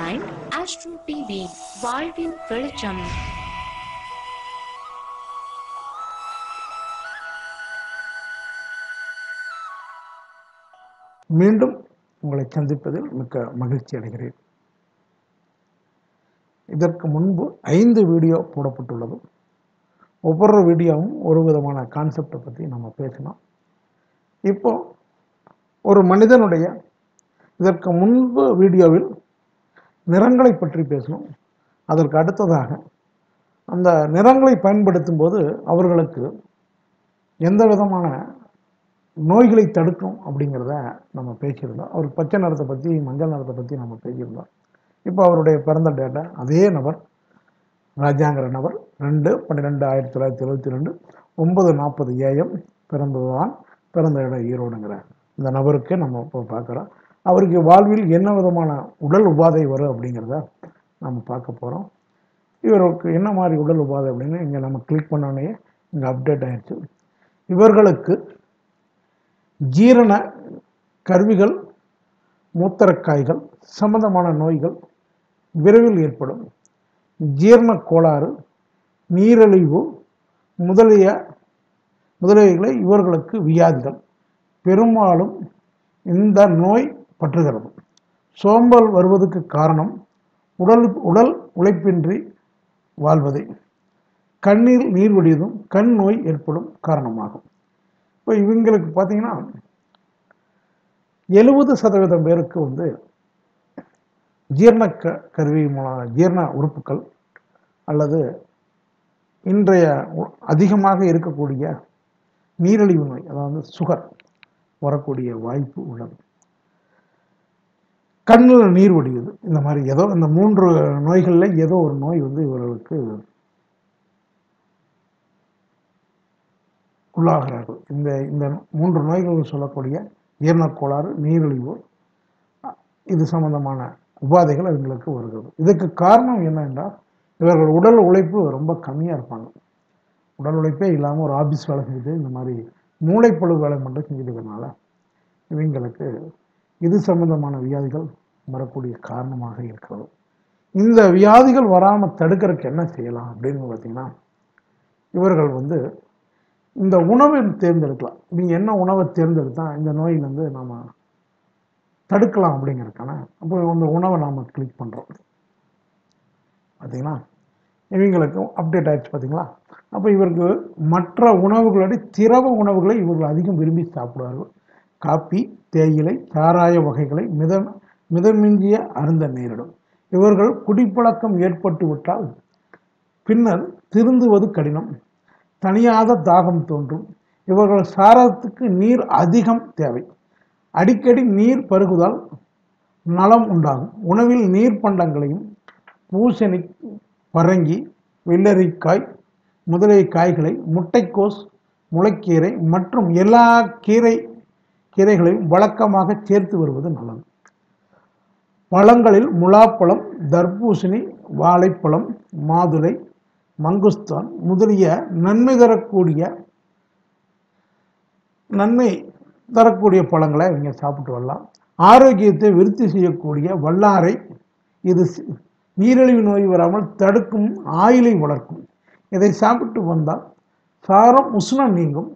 mind astro TV வாழ்வின் வெளிச்சம் மீண்டும் உங்களை சந்திப்பதில் மிக்க மகிழ்ச்சி அடைகிறேன் இதற்கு முன்பு ஐந்து வீடியோ போடப்பட்டுள்ளது ஒவ்வொரு வீடியோவும் ஒரு விதமான கான்செப்டை பற்றி நம்ம பேசினோம் இப்போ ஒரு மனிதனுடைய இதற்கு முன்பு வீடியோவில் நிறங்களை பற்றி பேசணும் அதற்கு அடுத்ததாக அந்த நிறங்களை பயன்படுத்தும் போது அவர்களுக்கு எந்த விதமான நோய்களை தடுக்கும் அப்படிங்கிறத நம்ம பேசியிருந்தோம் அவர் பச்சை நிறத்தை பற்றி மஞ்சள் நிறத்தை பற்றி நம்ம பேசியிருந்தோம் இப்போ அவருடைய பிறந்த டேட்டா அதே நபர் ராஜாங்கிற நபர் ரெண்டு பன்னிரெண்டு ஆயிரத்தி தொள்ளாயிரத்தி எழுபத்தி ரெண்டு ஒன்பது நாற்பது ஏஎம் பிறந்ததுதான் பிறந்த இடம் ஈரோடுங்கிற இந்த நபருக்கு நம்ம இப்போ பார்க்குறோம் அவருக்கு வாழ்வில் என்ன விதமான உடல் உபாதை வரும் அப்படிங்கிறத நம்ம பார்க்க போகிறோம் இவருக்கு என்ன மாதிரி உடல் உபாதை அப்படின்னு இங்கே நம்ம கிளிக் பண்ணோடனே இங்கே அப்டேட் ஆயிடுச்சு இவர்களுக்கு ஜீரண கருவிகள் மூத்திரக்காய்கள் சம்பந்தமான நோய்கள் விரைவில் ஏற்படும் ஜீரண கோளாறு நீரிழிவு முதலிய முதலியவைகளை இவர்களுக்கு வியாதிகள் பெரும்பாலும் இந்த நோய் பற்றுகிறது சோம்பல் வருவதற்கு காரணம் உடல் உடல் உழைப்பின்றி வாழ்வதே கண்ணீர் நீர் வடிவதும் கண் நோய் ஏற்படும் காரணமாகும் இப்போ இவங்களுக்கு பார்த்தீங்கன்னா எழுபது சதவீதம் பேருக்கு வந்து ஜீரண க கருவி மூலம் ஜீரண உறுப்புகள் அல்லது இன்றைய உ- அதிகமாக இருக்கக்கூடிய நீரிழிவு நோய் அதாவது சுகர் வரக்கூடிய வாய்ப்பு உள்ளது கண்ணில் நீர் வடியுது இந்த மாதிரி ஏதோ இந்த மூன்று நோய்களில் ஏதோ ஒரு நோய் வந்து இவர்களுக்கு உள்ளாகிறார்கள் இந்த இந்த மூன்று நோய்கள் சொல்லக்கூடிய ஈரணக் கோளாறு நீரிழிவு அ- இது சம்பந்தமான உபாதைகள் அவங்களுக்கு வருகிறது இதுக்கு காரணம் என்ன என்றால் இவர்கள் உடல் உழைப்பு ரொம்ப கம்மியாக இருப்பாங்க உடல் உழைப்பே இல்லாமல் ஒரு ஆபீஸ் வேலை செஞ்சுட்டு இந்த மாதிரி மூளைப்பழு வேலை மட்டும் செஞ்சுட்டு இவங்களுக்கு இது சம்பந்தமான வியாதிகள் வரக்கூடிய காரணமாக இருக்கிறது இந்த வியாதிகள் வராமல் தடுக்கிறதுக்கு என்ன செய்யலாம் அப்படின்னு பார்த்தீங்கன்னா இவர்கள் வந்து இந்த உணவை தேர்ந்தெடுக்கலாம் நீங்கள் என்ன உணவை தேர்ந்தெடுத்தா இந்த நோயிலேருந்து நாம் தடுக்கலாம் அப்படிங்கிறதுக்கான அப்போ இந்த உணவை நாம் கிளிக் பண்ணுறோம் பார்த்தீங்களா இவங்களுக்கு அப்டேட் ஆயிடுச்சு பார்த்தீங்களா அப்போ இவருக்கு மற்ற உணவுகளோட திரவ உணவுகளை இவர்கள் அதிகம் விரும்பி சாப்பிடுவார்கள் காப்பி தேயிலை சாராய வகைகளை மித மிதமிஞ்சிய அருந்த நேரிடும் இவர்கள் குடிப்பழக்கம் ஏற்பட்டு விட்டால் பின்னர் திருந்துவது கடினம் தனியாத தாகம் தோன்றும் இவர்கள் சாரத்துக்கு நீர் அதிகம் தேவை அடிக்கடி நீர் பருகுதால் நலம் உண்டாகும் உணவில் நீர் பண்டங்களையும் பூசணி பரங்கி வெள்ளரிக்காய் முதலிய காய்களை முட்டைக்கோஸ் முளைக்கீரை மற்றும் எல்லா கீரை கீரைகளையும் வழக்கமாக சேர்த்து வருவது நல்லது பழங்களில் முலாப்பழம் தர்பூசணி வாழைப்பழம் மாதுளை மங்குஸ்தான் முதலிய நன்மை தரக்கூடிய நன்மை தரக்கூடிய பழங்களை இவங்க சாப்பிட்டு வரலாம் ஆரோக்கியத்தை விருத்தி செய்யக்கூடிய வல்லாரை இது சி- நீரிழிவு நோய் வராமல் தடுக்கும் ஆயிலை வளர்க்கும் இதை சாப்பிட்டு வந்தால் சாரம் உஷ்ணம் நீங்கும்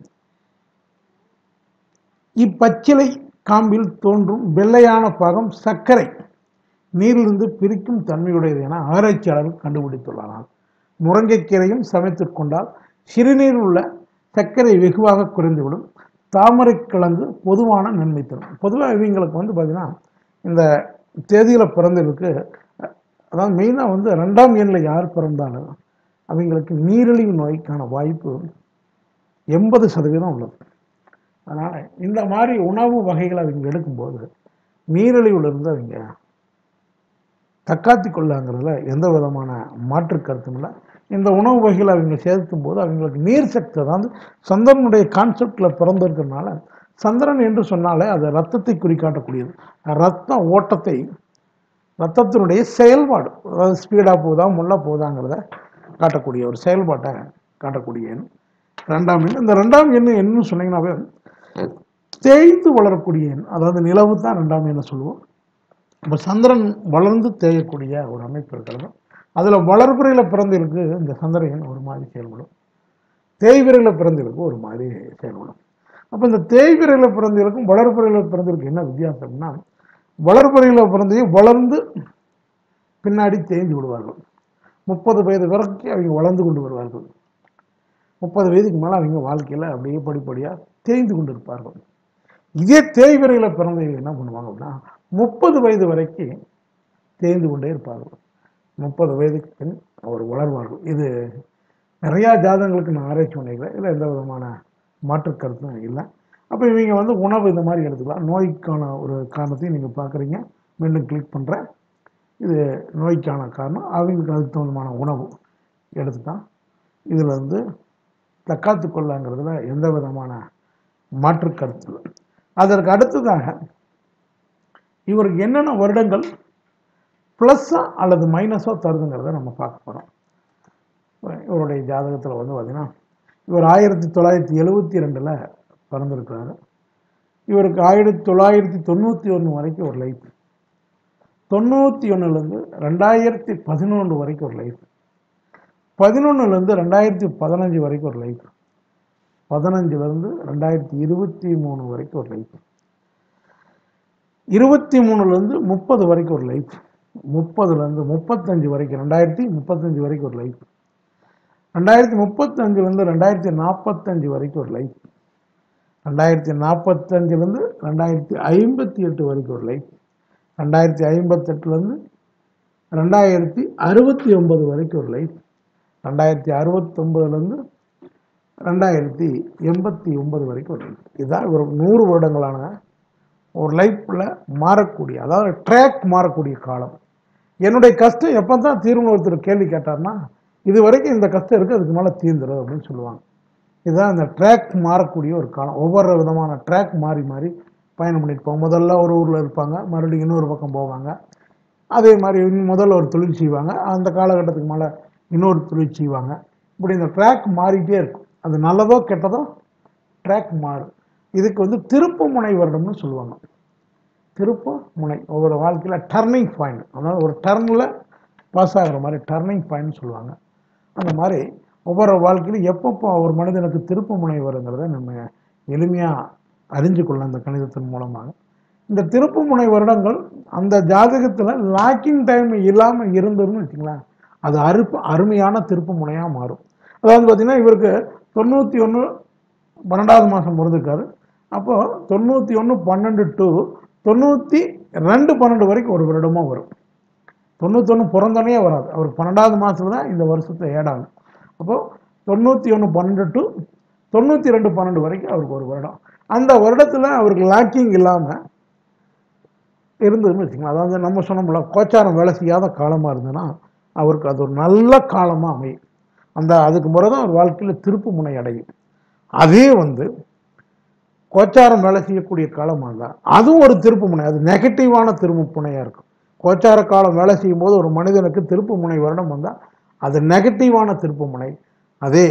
இப்பச்சிலை காம்பில் தோன்றும் வெள்ளையான பாகம் சர்க்கரை நீரிலிருந்து பிரிக்கும் தன்மையுடையது என ஆராய்ச்சியாளர்கள் கண்டுபிடித்துள்ளனர் முருங்கைக்கீரையும் சமைத்துக் கொண்டால் சிறுநீரில் உள்ள சர்க்கரை வெகுவாக குறைந்துவிடும் தாமரை கிழங்கு பொதுவான நன்மை தரும் பொதுவாக இவங்களுக்கு வந்து பார்த்தீங்கன்னா இந்த தேதியில் பிறந்ததுக்கு அதாவது மெயினாக வந்து ரெண்டாம் எண்ணில் யார் பிறந்தாலும் அவங்களுக்கு நீரிழிவு நோய்க்கான வாய்ப்பு எண்பது சதவீதம் உள்ளது அதனால் இந்த மாதிரி உணவு வகைகளை அவங்க எடுக்கும்போது நீரிழிவுலேருந்து அவங்க தக்காத்தி கொள்ளாங்கிறதுல எந்த விதமான மாற்று கருத்தும் இல்லை இந்த உணவு வகைகளை அவங்க சேர்த்தும் போது அவங்களுக்கு நீர் சக்தி அதாவது சந்திரனுடைய கான்செப்டில் பிறந்திருக்கிறதுனால சந்திரன் என்று சொன்னாலே அது ரத்தத்தை குறிக்காட்டக்கூடியது ரத்த ஓட்டத்தை ரத்தத்தினுடைய செயல்பாடு அதாவது ஸ்பீடாக போகுதா முள்ள போகுதாங்கிறத காட்டக்கூடிய ஒரு செயல்பாட்டை காட்டக்கூடிய எண் ரெண்டாம் எண் இந்த ரெண்டாம் எண் என்னன்னு சொன்னீங்கன்னாவே தேய்ந்து வளரக்கூடிய எண் அதாவது நிலவு தான் ரெண்டாம் எண்ணை சொல்லுவோம் இப்போ சந்திரன் வளர்ந்து தேயக்கூடிய ஒரு அமைப்பு இருக்கிறது அதில் வளர்பிறையில் பிறந்திருக்கு இந்த சந்திரன் ஒரு மாதிரி செயல்படும் தேய்விரையில் பிறந்திருக்கு ஒரு மாதிரி செயல்படும் அப்போ இந்த தேய்விரையில் பிறந்திருக்கும் வளர்பிறையில் பிறந்திருக்கு என்ன வித்தியாசம்னா வளர்பிறையில் பிறந்தையே வளர்ந்து பின்னாடி தேய்ந்து விடுவார்கள் முப்பது வயது வரைக்கும் அவங்க வளர்ந்து கொண்டு வருவார்கள் முப்பது வயதுக்கு மேலே அவங்க வாழ்க்கையில் அப்படியே படிப்படியாக தேய்ந்து கொண்டு இருப்பார்கள் இதே தேய்விரையில் பிறந்தவங்க என்ன பண்ணுவாங்க அப்படின்னா முப்பது வயது வரைக்கும் தேய்ந்து கொண்டே இருப்பார்கள் முப்பது வயதுக்கு பின் அவர் வளர்வார்கள் இது நிறையா ஜாதகங்களுக்கு நான் ஆராய்ச்சி பண்ணிக்கிறேன் இதில் எந்த விதமான மாற்று கருத்தும் இல்லை அப்போ இவங்க வந்து உணவு இந்த மாதிரி எடுத்துக்கலாம் நோய்க்கான ஒரு காரணத்தையும் நீங்கள் பார்க்குறீங்க மீண்டும் கிளிக் பண்ணுறேன் இது நோய்க்கான காரணம் அவங்களுக்கு அதுக்கு தகுந்தமான உணவு எடுத்துட்டான் இதில் வந்து தக்காத்து கொள்ளாங்கிறதுல எந்த விதமான மாற்று கருத்து இல்லை அதற்கு அடுத்ததாக இவருக்கு என்னென்ன வருடங்கள் ப்ளஸ்ஸா அல்லது மைனஸோ தருதுங்கிறத நம்ம பார்க்க போகிறோம் இவருடைய ஜாதகத்தில் வந்து பார்த்திங்கன்னா இவர் ஆயிரத்தி தொள்ளாயிரத்தி எழுவத்தி ரெண்டில் பிறந்திருக்கிறாரு இவருக்கு ஆயிரத்தி தொள்ளாயிரத்தி தொண்ணூற்றி ஒன்று வரைக்கும் ஒரு லைஃப் தொண்ணூற்றி ஒன்றுலேருந்து ரெண்டாயிரத்தி பதினொன்று வரைக்கும் ஒரு லைஃப் பதினொன்றுலேருந்து ரெண்டாயிரத்தி பதினஞ்சு வரைக்கும் ஒரு லைஃப் பதினஞ்சுலேருந்து ரெண்டாயிரத்தி இருபத்தி மூணு வரைக்கும் ஒரு லைஃப் இருபத்தி மூணுலேருந்து முப்பது வரைக்கும் ஒரு லைஃப் முப்பதுலேருந்து முப்பத்தஞ்சு வரைக்கும் ரெண்டாயிரத்தி முப்பத்தஞ்சு வரைக்கும் ஒரு லைஃப் ரெண்டாயிரத்தி முப்பத்தஞ்சுலேருந்து ரெண்டாயிரத்தி நாற்பத்தஞ்சு வரைக்கும் ஒரு லைஃப் ரெண்டாயிரத்தி நாற்பத்தஞ்சுலேருந்து ரெண்டாயிரத்தி ஐம்பத்தி எட்டு வரைக்கும் ஒரு லைஃப் ரெண்டாயிரத்தி ஐம்பத்தெட்டுலேருந்து ரெண்டாயிரத்தி அறுபத்தி ஒன்பது வரைக்கும் ஒரு லைஃப் ரெண்டாயிரத்தி அறுபத்தொம்பதுலேருந்து ரெண்டாயிரத்தி எண்பத்தி ஒன்பது வரைக்கும் ஒரு லைஃப் இதுதான் ஒரு நூறு வருடங்களான ஒரு லைஃப்பில் மாறக்கூடிய அதாவது ட்ராக் மாறக்கூடிய காலம் என்னுடைய கஷ்டம் எப்போ தான் தீர்வுன்னு ஒருத்தர் கேள்வி கேட்டார்னா இது வரைக்கும் இந்த கஷ்டம் இருக்குது அதுக்கு மேலே தீர்ந்துடும் அப்படின்னு சொல்லுவாங்க இதுதான் இந்த ட்ராக் மாறக்கூடிய ஒரு காலம் ஒவ்வொரு விதமான ட்ராக் மாறி மாறி பயணம் பண்ணிட்டு போவாங்க முதல்ல ஒரு ஊரில் இருப்பாங்க மறுபடியும் இன்னொரு பக்கம் போவாங்க அதே மாதிரி இன்னும் முதல்ல ஒரு தொழில் செய்வாங்க அந்த காலகட்டத்துக்கு மேலே இன்னொரு தொழில் செய்வாங்க இப்படி இந்த ட்ராக் மாறிட்டே இருக்கும் அது நல்லதோ கெட்டதோ ட்ராக் மாறும் இதுக்கு வந்து திருப்பு முனை வருடம்னு சொல்லுவாங்க திருப்பு முனை ஒவ்வொரு வாழ்க்கையில் டர்னிங் பாயிண்ட் அதாவது ஒரு டர்னில் பாஸ் ஆகிற மாதிரி டர்னிங் பாயிண்ட் சொல்லுவாங்க அந்த மாதிரி ஒவ்வொரு வாழ்க்கையிலும் எப்பப்போ ஒரு மனிதனுக்கு திருப்பு முனை வருங்கிறத நம்ம எளிமையாக அறிஞ்சு கொள்ளலாம் இந்த கணிதத்தின் மூலமாக இந்த திருப்பு முனை வருடங்கள் அந்த ஜாதகத்தில் லாக்கிங் டைம் இல்லாமல் இருந்ததுன்னு வச்சுங்களேன் அது அருப்பு அருமையான திருப்பு முனையாக மாறும் அதாவது பார்த்தீங்கன்னா இவருக்கு தொண்ணூற்றி ஒன்று பன்னெண்டாவது மாதம் பிறந்திருக்காரு அப்போது தொண்ணூற்றி ஒன்று பன்னெண்டு டு தொண்ணூற்றி ரெண்டு பன்னெண்டு வரைக்கும் ஒரு வருடமாக வரும் தொண்ணூத்தொன்று பிறந்தோடனே வராது அவர் பன்னெண்டாவது மாதத்துல தான் இந்த வருஷத்தை ஏடாகும் அப்போது தொண்ணூற்றி ஒன்று பன்னெண்டு டு தொண்ணூற்றி ரெண்டு பன்னெண்டு வரைக்கும் அவருக்கு ஒரு வருடம் அந்த வருடத்தில் அவருக்கு லாக்கிங் இல்லாமல் இருந்ததுன்னு வச்சுக்கலாம் அதாவது நம்ம சொன்னோம்ல கோச்சாரம் வேலை செய்யாத காலமாக இருந்ததுன்னா அவருக்கு அது ஒரு நல்ல காலமாக அமையும் அந்த அதுக்கு முறை தான் அவர் வாழ்க்கையில் திருப்பு முனை அடையும் அதே வந்து கோச்சாரம் வேலை செய்யக்கூடிய காலமாக இருந்தால் அதுவும் ஒரு திருப்பு முனை அது நெகட்டிவான திருப்பு முனையாக இருக்கும் கோச்சார காலம் வேலை செய்யும்போது ஒரு மனிதனுக்கு திருப்பு முனை வருடம் வந்தால் அது நெகட்டிவான திருப்பு முனை அதே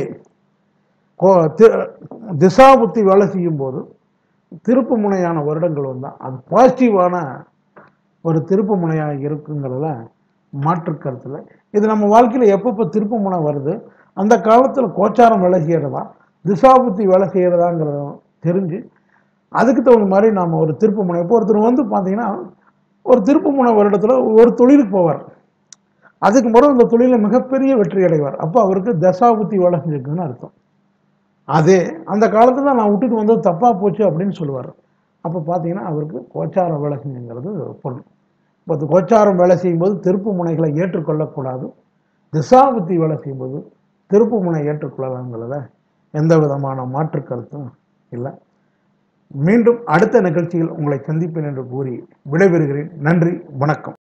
கோ தி- திசாபுத்தி வேலை செய்யும்போது திருப்பு முனையான வருடங்கள் வந்தால் அது பாசிட்டிவான ஒரு திருப்பு முனையாக இருக்குங்கிறதுல மாற்று கருத்தில் இது நம்ம வாழ்க்கையில் எப்பப்போ திருப்பு முனை வருது அந்த காலத்தில் கோச்சாரம் வேலை செய்கிறதா திசாபுத்தி வேலை செய்கிறதாங்கிறத தெரிஞ்சு அதுக்கு தகுந்த மாதிரி நாம் ஒரு திருப்பு முனை இப்போ ஒருத்தர் வந்து பார்த்தீங்கன்னா ஒரு திருப்பு முனை வருடத்தில் ஒரு தொழிலுக்கு போவார் அதுக்கு முறை அந்த தொழிலில் மிகப்பெரிய வெற்றி அடைவார் அப்போ அவருக்கு தசாபுத்தி வேலை செஞ்சிருக்குன்னு அர்த்தம் அதே அந்த காலத்தில் நான் விட்டுட்டு வந்தது தப்பாக போச்சு அப்படின்னு சொல்லுவார் அப்போ பார்த்தீங்கன்னா அவருக்கு கோச்சாரம் வேலை செஞ்சுங்கிறது பொருள் இப்போ அது கோச்சாரம் வேலை செய்யும்போது திருப்பு முனைகளை ஏற்றுக்கொள்ளக்கூடாது திசாபுத்தி வேலை செய்யும்போது திருப்பு முனை ஏற்றுக்கொள்ளலாங்கிறத எந்த விதமான மாற்று கருத்தும் இல்லை மீண்டும் அடுத்த நிகழ்ச்சியில் உங்களை சந்திப்பேன் என்று கூறி விடைபெறுகிறேன் நன்றி வணக்கம்